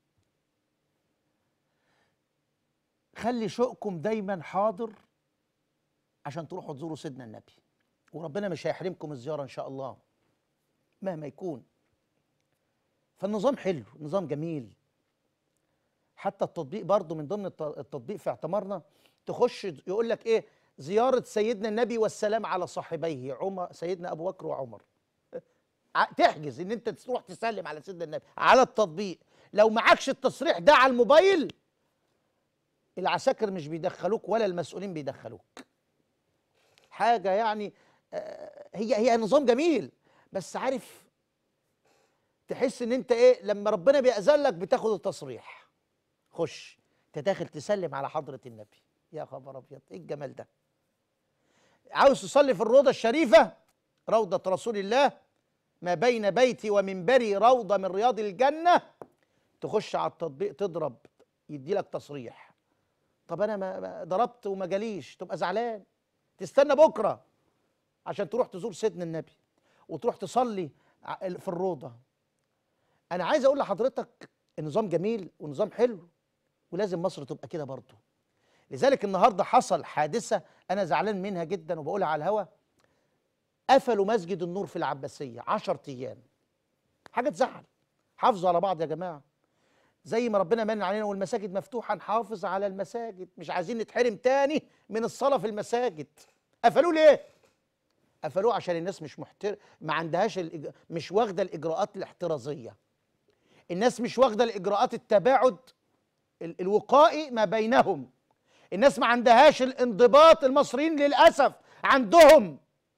خلي شوقكم دايما حاضر عشان تروحوا تزوروا سيدنا النبي وربنا مش هيحرمكم الزياره ان شاء الله مهما يكون فالنظام حلو نظام جميل حتى التطبيق برضو من ضمن الت- التطبيق في اعتمارنا تخش يقول لك ايه زياره سيدنا النبي والسلام على صاحبيه عمر سيدنا ابو بكر وعمر ع- تحجز ان انت تروح تسلم على سيدنا النبي على التطبيق لو معكش التصريح ده على الموبايل العساكر مش بيدخلوك ولا المسؤولين بيدخلوك حاجه يعني آه، هي هي نظام جميل بس عارف تحس ان انت ايه لما ربنا بيأذن لك بتاخد التصريح خش انت داخل تسلم على حضره النبي يا خبر ابيض ايه الجمال ده عاوز تصلي في الروضه الشريفه روضه رسول الله ما بين بيتي ومنبري روضه من رياض الجنه تخش على التطبيق تضرب يدي لك تصريح طب انا ما ما ضربت وما جاليش تبقى زعلان تستنى بكره عشان تروح تزور سيدنا النبي وتروح تصلي ع- في الروضه انا عايز اقول لحضرتك النظام جميل ونظام حلو ولازم مصر تبقى كده برضه لذلك النهارده حصل حادثه انا زعلان منها جدا وبقولها على الهوا قفلوا مسجد النور في العباسيه 10 ايام حاجه تزعل حافظوا على بعض يا جماعه زي ما ربنا من علينا والمساجد مفتوحه نحافظ على المساجد مش عايزين نتحرم تاني من الصلاه في المساجد قفلوه ليه قفلوه عشان الناس مش محتر ما عندهاش الإج... مش واخده الاجراءات الاحترازيه الناس مش واخده الاجراءات التباعد ال- الوقائي ما بينهم الناس ما عندهاش الانضباط المصريين للاسف عندهم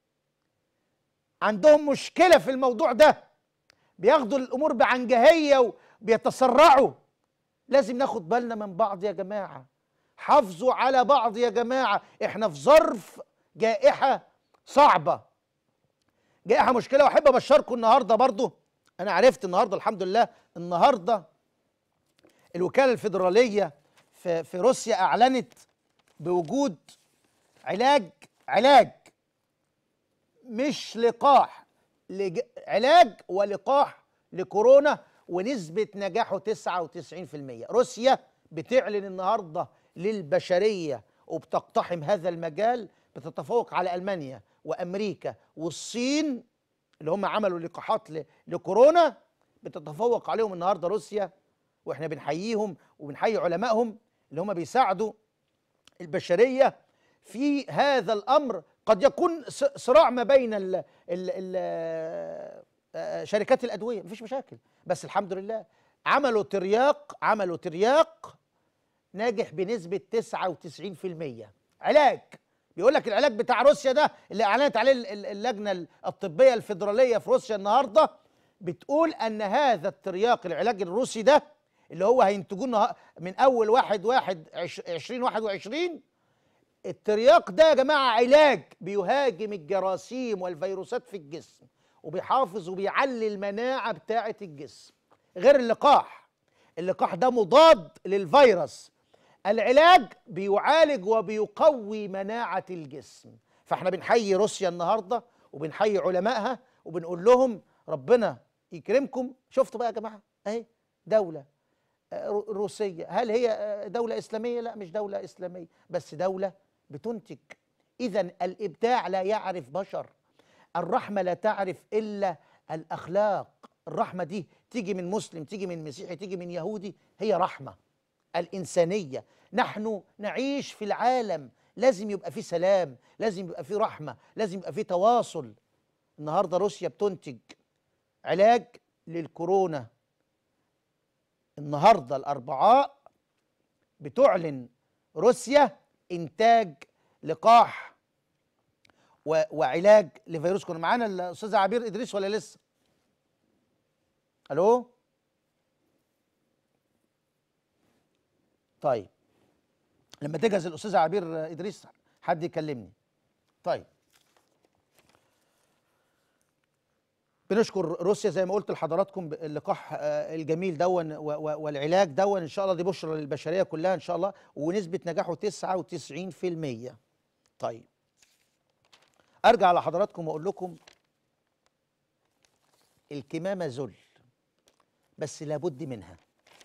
عندهم مشكله في الموضوع ده بياخدوا الامور بعنجهيه وبيتسرعوا لازم ناخد بالنا من بعض يا جماعه حافظوا على بعض يا جماعه احنا في ظرف جائحه صعبه جائحه مشكله واحب ابشركم النهارده برضو انا عرفت النهارده الحمد لله النهارده الوكاله الفيدراليه في في روسيا اعلنت بوجود علاج علاج مش لقاح لج... علاج ولقاح لكورونا ونسبة نجاحه 99% روسيا بتعلن النهاردة للبشرية وبتقتحم هذا المجال بتتفوق على ألمانيا وأمريكا والصين اللي هم عملوا لقاحات ل... لكورونا بتتفوق عليهم النهاردة روسيا واحنا بنحييهم وبنحيي علمائهم اللي هم بيساعدوا البشريه في هذا الامر قد يكون ص- صراع ما بين ال ال ال آه، شركات الادويه مفيش مشاكل بس الحمد لله عملوا ترياق عملوا ترياق ناجح بنسبه 99% علاج بيقول لك العلاج بتاع روسيا ده اللي اعلنت عليه ال- ال- اللجنه الطبيه الفيدراليه في روسيا النهارده بتقول ان هذا الترياق العلاج الروسي ده اللي هو هينتجوه النها- من اول واحد واحد عش- 2021 الترياق ده يا جماعه علاج بيهاجم الجراثيم والفيروسات في الجسم وبيحافظ وبيعلي المناعه بتاعه الجسم غير اللقاح اللقاح ده مضاد للفيروس العلاج بيعالج وبيقوي مناعه الجسم فاحنا بنحيي روسيا النهارده وبنحيي علمائها وبنقول لهم ربنا يكرمكم شفتوا بقى يا جماعه اهي دوله آه، رو- روسيه هل هي آه، دوله اسلاميه لا مش دوله اسلاميه بس دوله بتنتج اذا الابداع لا يعرف بشر الرحمه لا تعرف الا الاخلاق الرحمه دي تيجي من مسلم تيجي من مسيحي تيجي من يهودي هي رحمه الانسانيه نحن نعيش في العالم لازم يبقى في سلام لازم يبقى في رحمه لازم يبقى في تواصل النهارده روسيا بتنتج علاج للكورونا النهارده الاربعاء بتعلن روسيا انتاج لقاح و... وعلاج لفيروس كورونا معانا الاستاذه عبير ادريس ولا لسه الو طيب لما تجهز الاستاذه عبير ادريس حد يكلمني طيب بنشكر روسيا زي ما قلت لحضراتكم اللقاح آه، الجميل دون و- و- والعلاج دون ان شاء الله دي بشرى للبشريه كلها ان شاء الله ونسبه نجاحه 99% طيب ارجع لحضراتكم واقول لكم الكمامه ذل بس لابد منها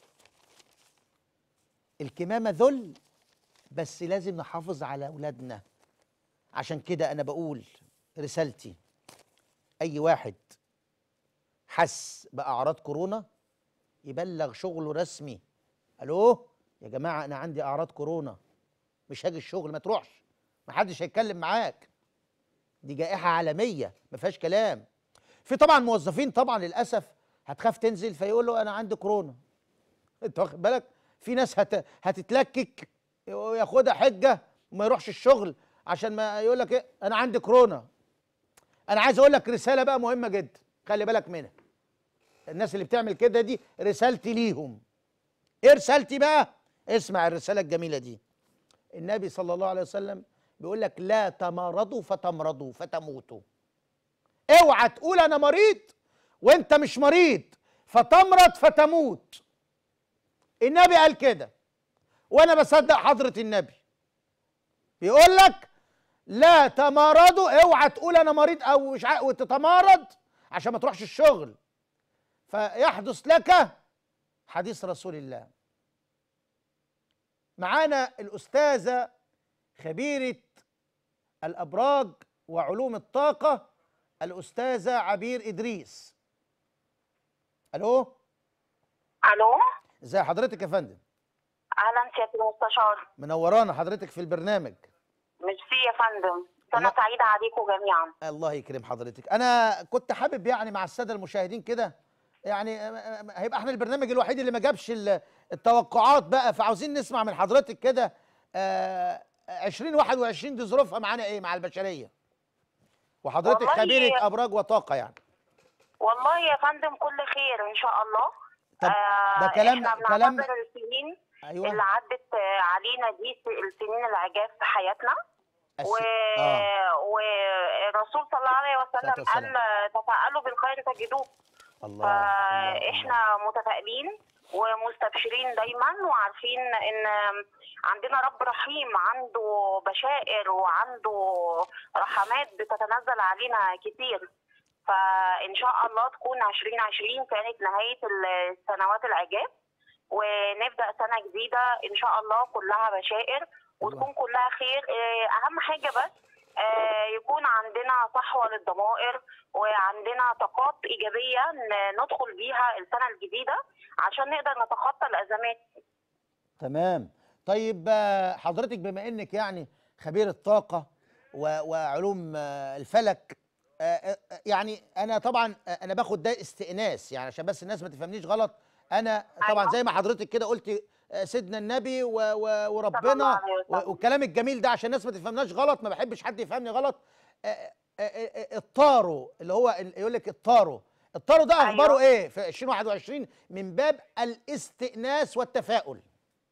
الكمامه ذل بس لازم نحافظ على اولادنا عشان كده انا بقول رسالتي اي واحد حس باعراض كورونا يبلغ شغله رسمي الو يا جماعه انا عندي اعراض كورونا مش هاجي الشغل ما تروحش ما حدش هيتكلم معاك دي جائحه عالميه ما فيهاش كلام في طبعا موظفين طبعا للاسف هتخاف تنزل فيقول له انا عندي كورونا انت واخد بالك في ناس هت... هتتلكك وياخدها حجه وما يروحش الشغل عشان ما يقول لك ايه انا عندي كورونا انا عايز اقول لك رساله بقى مهمه جدا خلي بالك منها الناس اللي بتعمل كده دي رسالتي ليهم ايه رسالتي بقى اسمع الرساله الجميله دي النبي صلى الله عليه وسلم بيقول لك لا تمرضوا فتمرضوا فتموتوا اوعى تقول انا مريض وانت مش مريض فتمرض فتموت النبي قال كده وانا بصدق حضره النبي بيقول لك لا تمرضوا اوعى تقول انا مريض او مش عا- وتتمرض عشان ما تروحش الشغل فيحدث لك حديث رسول الله معانا الاستاذه خبيره الابراج وعلوم الطاقه الاستاذه عبير ادريس الو الو ازي حضرتك يا فندم اهلا سياده المستشار منورانا حضرتك في البرنامج ميرسي يا فندم سنه الله- سعيده عليكم جميعا الله يكرم حضرتك انا كنت حابب يعني مع الساده المشاهدين كده يعني أم- أم- هيبقى احنا البرنامج الوحيد اللي ما جابش ال- التوقعات بقى فعاوزين نسمع من حضرتك كده آه، 2021 دي ظروفها معانا ايه مع البشريه وحضرتك والله خبيره ابراج وطاقه يعني والله يا فندم كل خير ان شاء الله طب ده كلام- احنا كلام- بنعتبر السنين اللي ايوه عدت آه، علينا دي س- السنين العجاف في حياتنا الس- و... اه والرسول صلى الله عليه وسلم الصلاة والسلام. قال تفاءلوا بالخير تجدوه الله الله، الله. فاحنا متفائلين ومستبشرين دايما وعارفين ان عندنا رب رحيم عنده بشائر وعنده رحمات بتتنزل علينا كتير فان شاء الله تكون 2020 كانت نهايه السنوات العجاف ونبدا سنه جديده ان شاء الله كلها بشائر وتكون كلها خير آه، اهم حاجه بس آه، يكون عندنا صحوه للضمائر وعندنا طاقات ايجابيه ن- ندخل بيها السنه الجديده عشان نقدر نتخطى الازمات تمام طيب آه، حضرتك بما انك يعني خبير الطاقه و- وعلوم آه، الفلك آه، آه، آه، يعني انا طبعا آه، انا باخد ده استئناس يعني عشان بس الناس ما تفهمنيش غلط انا طبعا أيوة. زي ما حضرتك كده قلت آه، سيدنا النبي و- و- صلى الله وربنا عليه و- وسلم. والكلام الجميل ده عشان الناس ما تفهمناش غلط ما بحبش حد يفهمني غلط آه، آه، آه، آه، الطارو اللي هو ال- يقول لك الطارو الطارو ده اخباره أيوة. ايه في 2021 من باب الاستئناس والتفاؤل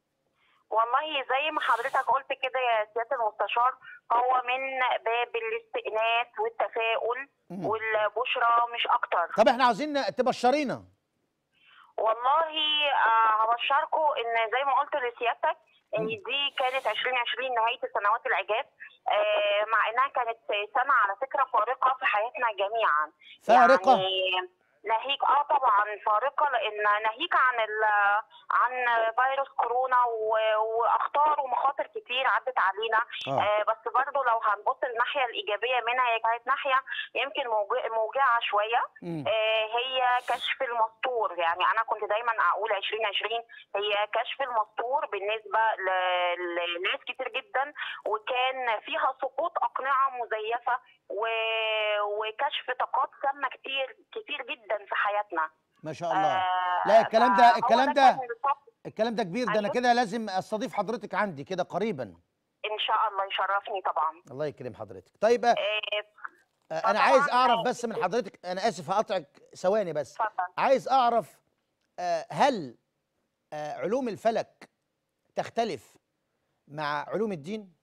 والله زي ما حضرتك قلت كده يا سياده المستشار هو من باب الاستئناس والتفاؤل مم. والبشرى مش اكتر طب احنا عاوزين تبشرينا والله آه، هبشركم ان زي ما قلت لسيادتك ان دي كانت 2020 نهايه السنوات العجاف آه، مع انها كانت سنه على فكره فارقه في حياتنا جميعا فارقة؟ يعني ناهيك اه طبعا فارقه لان ناهيك عن ال عن فيروس كورونا و- واخطار ومخاطر كتير عدت علينا آه. آه بس برضو لو هنبص الناحيه الايجابيه منها هي كانت ناحيه يمكن موج- موجعه شويه مم. آه، هي كشف المستور يعني انا كنت دايما اقول 2020 هي كشف المستور بالنسبه ل- لناس كتير جدا وكان فيها سقوط اقنعه مزيفه و- وكشف طاقات سامه كتير كتير جدا في حياتنا ما شاء الله آه، لا الكلام ده فهو الكلام ده كان الطاق- الكلام ده كبير ده انا أيوة. كده لازم استضيف حضرتك عندي كده قريبا ان شاء الله يشرفني طبعا الله يكرم حضرتك طيب آه، إيه، انا فطبعاً عايز اعرف آه، بس من حضرتك انا اسف هقطعك ثواني بس اتفضل عايز اعرف آه، هل آه، علوم الفلك تختلف مع علوم الدين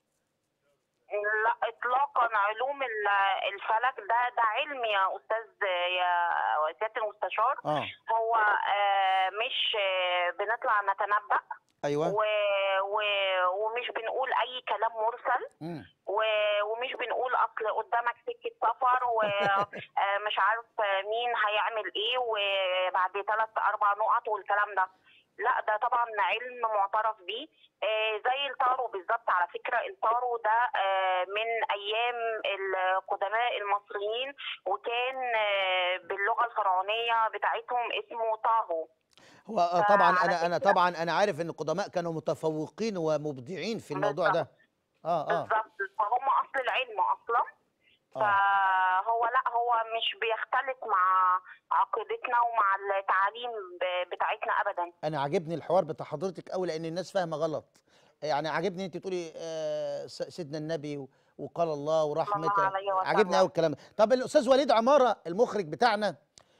لا اطلاقا علوم ال- الفلك ده ده علم يا استاذ يا سياده المستشار اه هو آه، مش آه، بنطلع نتنبأ ايوه و... و... ومش بنقول اي كلام مرسل مم. و... ومش بنقول اصل قدامك سكه سفر ومش عارف مين هيعمل ايه وبعد ثلاث اربع نقط والكلام ده لا ده طبعا علم معترف بيه آه، زي التارو بالظبط على فكره التارو ده آه، من ايام القدماء المصريين وكان آه، باللغه الفرعونيه بتاعتهم اسمه طاهو هو آه، طبعا فعلى انا انا فكرة- طبعا انا عارف ان القدماء كانوا متفوقين ومبدعين في الموضوع ده اه اه بالظبط فهم اصل العلم اصلا اه فهو لا هو مش بيختلف مع عقيدتنا ومع التعاليم ب- بتاعتنا ابدا انا عاجبني الحوار بتاع حضرتك قوي لان الناس فاهمه غلط يعني عاجبني انت تقولي آه س- سيدنا النبي و- وقال الله ورحمته عليه وسلم. عاجبني قوي الكلام ده طب الاستاذ وليد عماره المخرج بتاعنا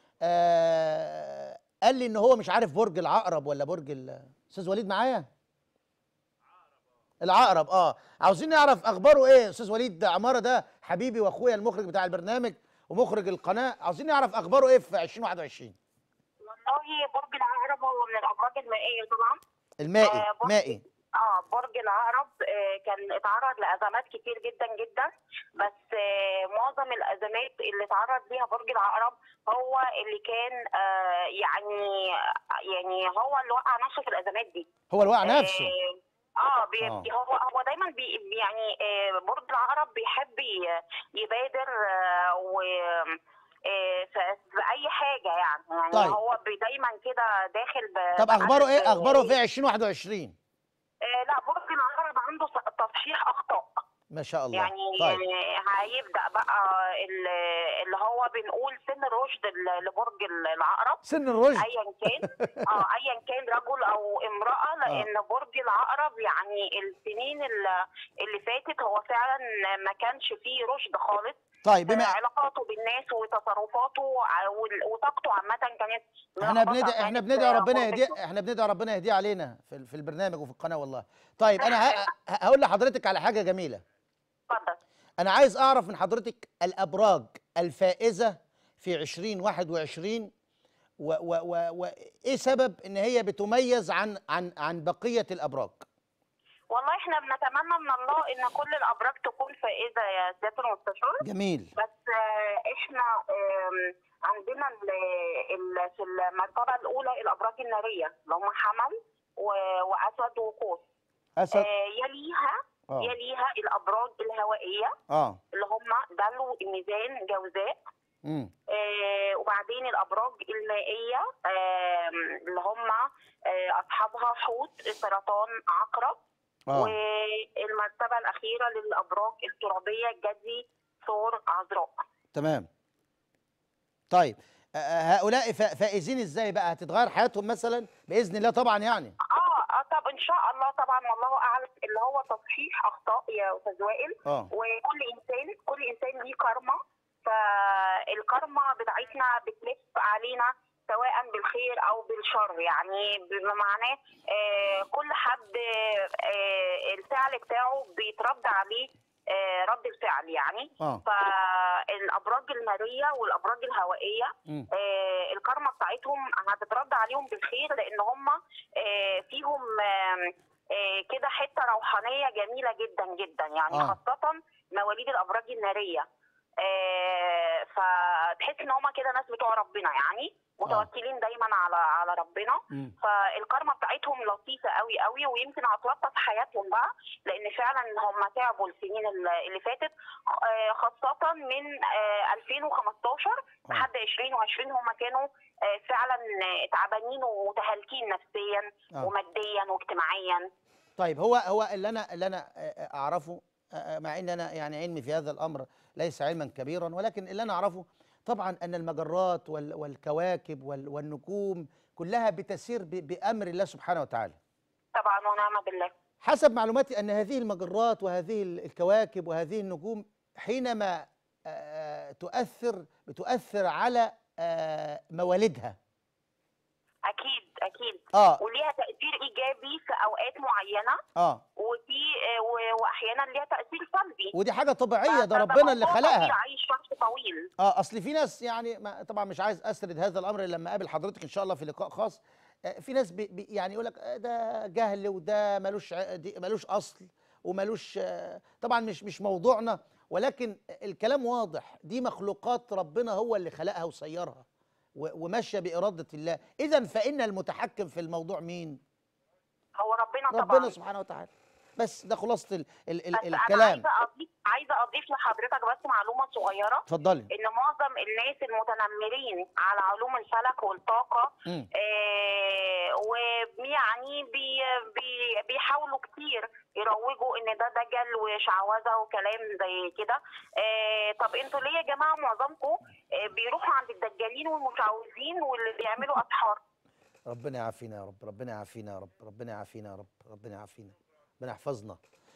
آه قال لي ان هو مش عارف برج العقرب ولا برج ال- استاذ وليد معايا العقرب اه عاوزين نعرف اخباره ايه استاذ وليد عماره ده حبيبي واخويا المخرج بتاع البرنامج ومخرج القناه عاوزين نعرف اخباره ايه في 2021 والله برج العقرب هو من الابراج المائيه طبعا المائي آه، برج- مائي اه برج العقرب آه، كان اتعرض لازمات كتير جدا جدا بس آه، معظم الازمات اللي اتعرض ليها برج العقرب هو اللي كان آه، يعني يعني هو اللي وقع نفسه في الازمات دي هو الوقع نفسه اه آه، بي آه. بي- هو هو دايما بي بي- يعني آه، برج العقرب بيحب ي- يبادر آه، و آه، ف- في اي حاجه يعني يعني طيب. هو بي- دايما كده داخل ب طب اخباره بقلب، ايه اخباره آه، في 2021 آه، لا برج العقرب عنده س- تصحيح اخطاء ما شاء الله يعني طيب آه، هيبدا بقى ال- اللي هو بنقول سن الرشد ل- لبرج العقرب سن الرشد ايا كان اه ايا كان رجل او امراه لان برج العقرب يعني السنين اللي اللي فاتت هو فعلا ما كانش فيه رشد خالص طيب آه، بما علاقاته بالناس وتصرفاته ع- وال- وطاقته عامه كانت احنا ملخبطة، بندعي احنا كانت، بندعي آه، ربنا غربته. يهديه احنا بندعي ربنا يهديه علينا في في البرنامج وفي القناه والله طيب انا ه- ه- هقول لحضرتك على حاجه جميله اتفضل انا عايز اعرف من حضرتك الابراج الفائزه في 2021 و و و وايه سبب ان هي بتميز عن عن عن بقيه الابراج والله احنا بنتمنى من الله ان كل الابراج تكون فائزه يا سياده المستشار جميل بس آه، احنا آم، عندنا ال- ال- في المرتبه الاولى الابراج الناريه اللي هم حمل و- واسد وقوس اسد آه، يليها اه يليها الابراج الهوائيه اه اللي هم دلو الميزان جوزاء امم آه، وبعدين الابراج المائيه آم، اللي هم آه، اصحابها حوت سرطان عقرب اه والمرتبه الاخيره للابراج الترابيه جدي ثور عذراء تمام طيب آه، آه، هؤلاء فا- فائزين ازاي بقى هتتغير حياتهم مثلا باذن الله طبعا يعني اه اه طب ان شاء الله طبعا والله اعلم اللي هو تصحيح اخطاء يا استاذ وائل اه وكل انسان كل انسان ليه كارما فالكارما بتاعتنا بتلف علينا سواء بالخير او بالشر يعني بمعناه آه كل حد آه الفعل بتاعه بيترد عليه آه رد الفعل يعني اه فالابراج الناريه والابراج الهوائيه مم. آه، الكارما بتاعتهم هتترد عليهم بالخير لان هم آه، فيهم آم، آه، كده حته روحانيه جميله جدا جدا يعني آه. خاصه مواليد الابراج الناريه آه، فتحس ان هم كده ناس بتوع ربنا يعني متوكلين دايما على على ربنا مم. فالكارما بتاعتهم لطيفه قوي قوي ويمكن هتلطف حياتهم بقى لان فعلا هم تعبوا السنين اللي اللي فاتت آه، خاصه من آه، 2015 آه. لحد 2020 هم كانوا آه، فعلا آه، تعبانين ومتهالكين نفسيا آه. وماديا واجتماعيا طيب هو هو اللي انا اللي انا آه، اعرفه آه، آه، مع ان انا يعني علمي في هذا الامر ليس علما كبيرا ولكن اللي انا اعرفه طبعا ان المجرات وال- والكواكب وال- والنجوم كلها بتسير ب- بامر الله سبحانه وتعالى طبعا ونعم بالله حسب معلوماتي ان هذه المجرات وهذه ال- الكواكب وهذه النجوم حينما آه، تؤثر بتؤثر على آه، موالدها اكيد اكيد اه وليها تاثير ايجابي في اوقات معينه اه وفي آه، و- واحيانا ليها تاثير سلبي ودي حاجه طبيعيه ده فده ربنا اللي موضوع خلقها طويل، عايش وقت طويل اه اصل في ناس يعني ما طبعا مش عايز اسرد هذا الامر إلا لما اقابل حضرتك ان شاء الله في لقاء خاص آه، في ناس بي بي يعني يقول لك آه، ده جهل وده ملوش ع- دي- ملوش اصل وملوش آه، طبعا مش مش موضوعنا ولكن الكلام واضح دي مخلوقات ربنا هو اللي خلقها وسيرها و- وماشيه باراده الله اذا فان المتحكم في الموضوع مين هو ربنا طبعا ربنا سبحانه وتعالى بس ده خلاصه ال ال ال بس انا الكلام عايزه اضيف عايزه اضيف لحضرتك بس معلومه صغيره اتفضلي ان معظم الناس المتنمرين على علوم الفلك والطاقه مم. آه ويعني بي بي بيحاولوا كتير يروجوا ان ده دجل وشعوذه وكلام زي كده آه طب انتوا ليه يا جماعه معظمكم آه بيروحوا عند الدجالين والمشعوذين واللي بيعملوا اسحار ربنا يعافينا يا رب ربنا يعافينا يا رب ربنا يعافينا يا رب ربنا يعافينا ربنا يحفظنا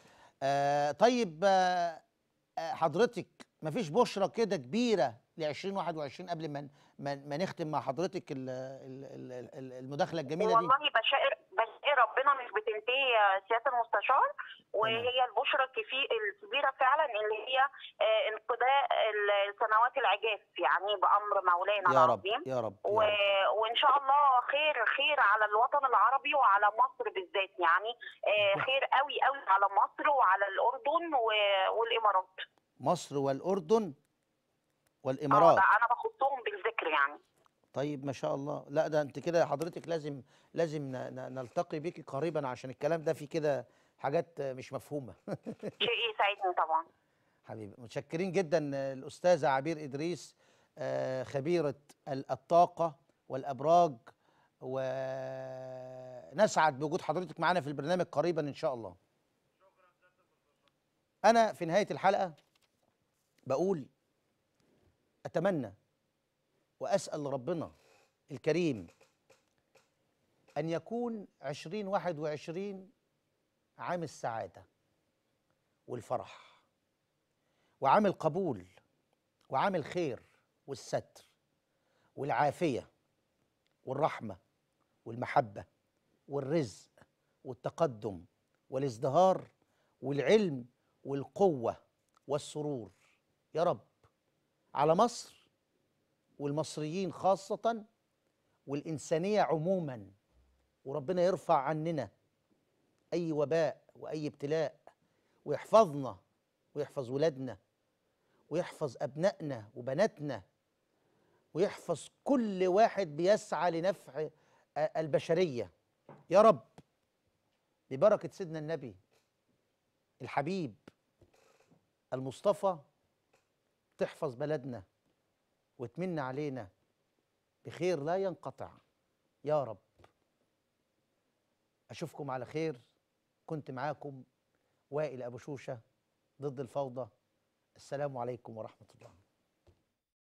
آه طيب آه آه، حضرتك مفيش بشرة كده كبيرة ل 2021 قبل ما ما, ما نختم مع حضرتك ال- ال- ال- ال- المداخلة الجميلة دي والله بشائر بشائر ربنا مش بتنتهي يا سياده المستشار وهي البشرى الكفي- الكبيره فعلا اللي هي آه، انقضاء ال- السنوات العجاف يعني بامر مولانا يا رب العظيم يا رب, و... يا رب. وان شاء الله خير خير على الوطن العربي وعلى مصر بالذات يعني آه، خير قوي قوي على مصر وعلى الاردن و... والامارات مصر والأردن اه والإمارات ده انا بخصهم بالذكر يعني طيب ما شاء الله لا ده انت كده حضرتك لازم لازم ن- ن- نلتقي بيكي قريبا عشان الكلام ده فيه كده حاجات آه، مش مفهومة شيء يسعدني طبعا حبيبي متشكرين جدا الأستاذة عبير إدريس آه، خبيرة ال- الطاقة والأبراج ونسعد بوجود حضرتك معنا في البرنامج قريبا إن شاء الله أنا في نهاية الحلقة بقول أتمنى وأسأل ربنا الكريم أن يكون عشرين واحد وعشرين عام السعادة والفرح وعامل قبول وعامل خير والستر والعافيه والرحمه والمحبه والرزق والتقدم والازدهار والعلم والقوه والسرور يا رب على مصر والمصريين خاصه والانسانيه عموما وربنا يرفع عننا اي وباء واي ابتلاء ويحفظنا ويحفظ ولادنا ويحفظ أبنائنا وبناتنا ويحفظ كل واحد بيسعى لنفع آه، البشرية يا رب ببركة سيدنا النبي الحبيب المصطفى تحفظ بلدنا وتمن علينا بخير لا ينقطع يا رب أشوفكم على خير كنت معاكم وائل أبو شوشة ضد الفوضى السلام عليكم ورحمة الله